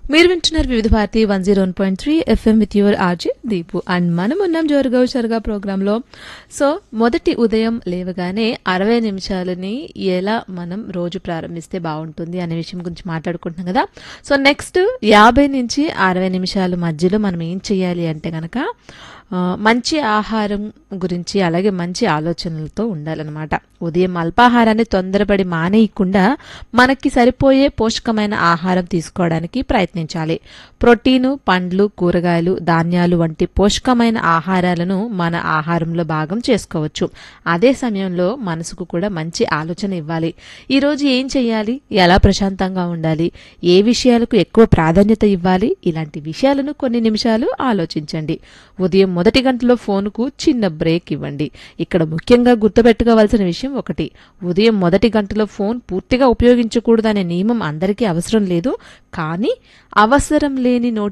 మీరు వింటున్నారు Vividh Bharati one zero one point three FM with your RJ Deepu and మనం ఉన్నాం జోరుగా హుషారుగా ప్రోగ్రాంలో సో మొదటి ఉదయం లేవగానే అరవై నిమిషాలని ఎలా మనం రోజు ప్రారంభిస్తే బాగుంటుంది అనే విషయం గురించి మాట్లాడుకుంటున్నాం కదా సో నెక్స్ట్ యాభై నుంచి అరవై నిమిషాల మధ్యలో మనం ఏం చేయాలి అంటే కనుక ఆ, మంచి ఆహారం గురించి అలాగే మంచి ఆలోచనలతో ఉండాలన్నమాట ఉదయం అల్పాహారాన్ని తొందరపడి మానేయకుండా మనకి సరిపోయే పోషకమైన ఆహారం తీసుకోవడానికి ప్రయత్నించాలి ప్రోటీను పండ్లు కూరగాయలు ధాన్యాలు వంటి పోషకమైన ఆహారాలను మన ఆహారంలో భాగం చేసుకోవచ్చు అదే సమయంలో మనసుకు కూడా మంచి ఆలోచన ఇవ్వాలి ఈరోజు ఏం చేయాలి ఎలా ప్రశాంతంగా ఉండాలి ఏ విషయాలకు ఎక్కువ ప్రాధాన్యత ఇవ్వాలి ఇలాంటి విషయాలను కొన్ని నిమిషాలు ఆలోచించండి ఉదయం మొదటి గంటలో ఫోన్కు చిన్న బ్రేక్ ఇవ్వండి ఇక్కడ ముఖ్యంగా గుర్తుపెట్టుకోవాల్సిన విషయం ఒకటి ఉదయం మొదటి గంటలో ఫోన్ పూర్తిగా ఉపయోగించకూడదనే నియమం అందరికీ అవసరం లేదు కానీ అవసరం లేని